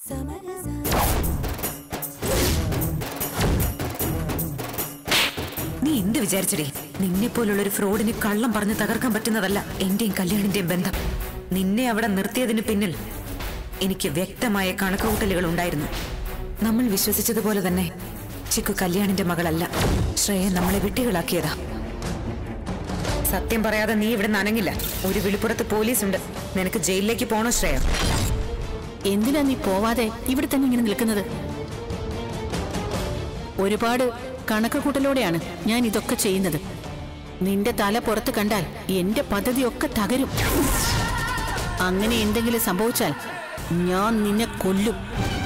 നീ എന്ത് വിചാരിച്ചടി നിന്നെ പോലുള്ള ഒരു ഫ്രോഡിന് കള്ളം പറഞ്ഞ് തകർക്കാൻ പറ്റുന്നതല്ല എന്റെയും കല്യാണിന്റെയും ബന്ധം നിന്നെ അവിടെ നിർത്തിയതിന് പിന്നിൽ എനിക്ക് വ്യക്തമായ കണക്കുകൂട്ടലുകൾ ഉണ്ടായിരുന്നു നമ്മൾ വിശ്വസിച്ചതുപോലെ തന്നെ ചിക്കു കല്യാണിന്റെ മകളല്ല ശ്രേയ നമ്മളെ വിട്ടികളാക്കിയതാ സത്യം പറയാതെ നീ ഇവിടെ നനങ്ങില്ല ഒരു വിളിപ്പുറത്ത് പോലീസുണ്ട് നിനക്ക് ജയിലിലേക്ക് പോണോ ശ്രേയ എന്തിനാ നീ പോവാതെ ഇവിടെ തന്നെ ഇങ്ങനെ നിൽക്കുന്നത് ഒരുപാട് കണക്കുകൂട്ടലോടെയാണ് ഞാൻ ഇതൊക്കെ ചെയ്യുന്നത് നിന്റെ തല പുറത്ത് കണ്ടാൽ എന്റെ പദ്ധതിയൊക്കെ തകരും അങ്ങനെ എന്തെങ്കിലും സംഭവിച്ചാൽ ഞാൻ നിന്നെ കൊല്ലും